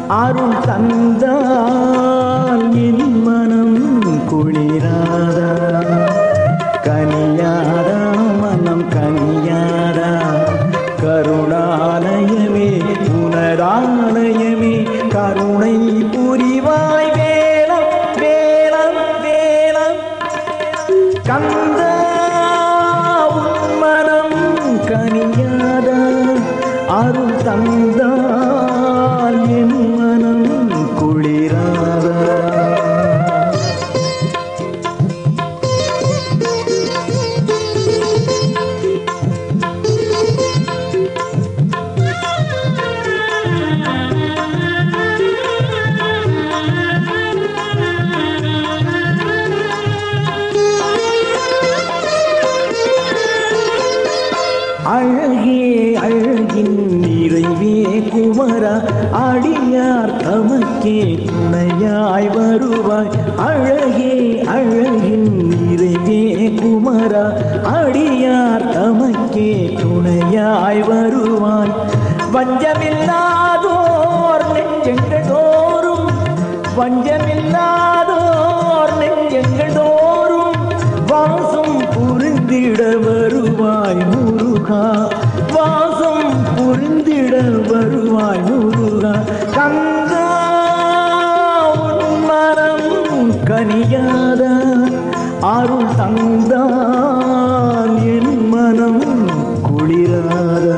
அருள் தந்தால் என் மனம் குளிராதா கனியாதா மனம் கனியாதா கருணாலயமே உனதாலயமே கருணை புரிவாய் வேலம் வேலம் வேலம் கந்த மனம் கனியாத அருள் தந்தால் என் மனம் குளிராத அழகே அழகின் நிறைவே குமரா அடியார் தமக்கே துணையாய் வருவாய் அழகே அழகின் நிறைவே குமரா அடியார் தமக்கே துணையாய் வருவாய் வஞ்சமில்லாதோர் நெஞ்சங்கள் தோறும் வஞ்சமில்லாதோர் நெஞ்சங்கள் தோறும் வாசம் புரிந்திட வருவாய் முருகா வாசம் புரிந்திட வருவாய் முருகா கந்தா உன் மரம் கனியாத அருள் தந்தான் என் மனம் குளிராதா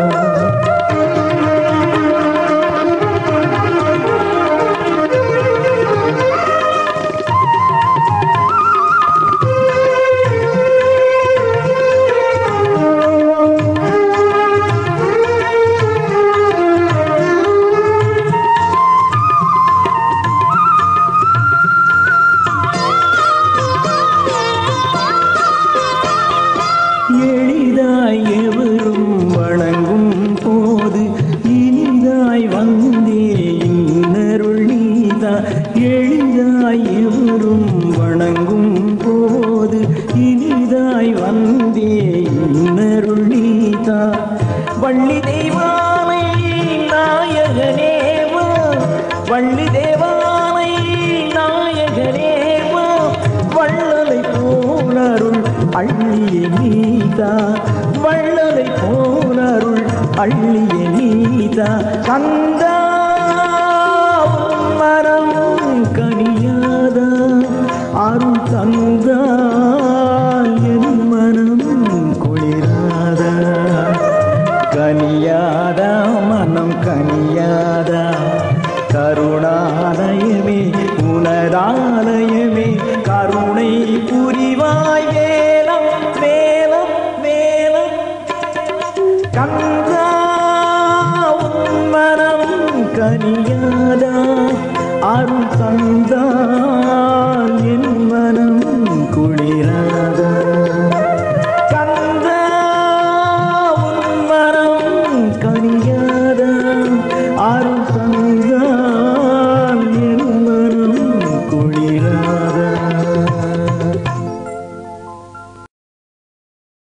எளிதாய் எவரும் வணங்கும் போது இனிதாய் வந்தே இன்னருள் நீதா எளிதாய் எவரும் வணங்கும் போது இனிதாய் வந்தே இன்னருள் நீதா வள்ளி தெய்வானை நாயகனேவா வள்ளி தேவானை நாயகனேவா வள்ளலை போனருள் அள்ளிய நீதா வள்ளலை போனருள் அள்ளிய நீதா கந்தா உன் மரம் கனியாதா அருள் தந்தா என் மனம் குளிராதா கனியாதா மனம் கனியாதா கருணாலயமே உனதாலயமே கருணை புரிவாய் வேலம் வேலம் வேலம் கந்தா உன் மனம் கனியாதா அருள் தந்தால் என் மனம் குளிராதா கந்தா உன் மனம் கனியாதா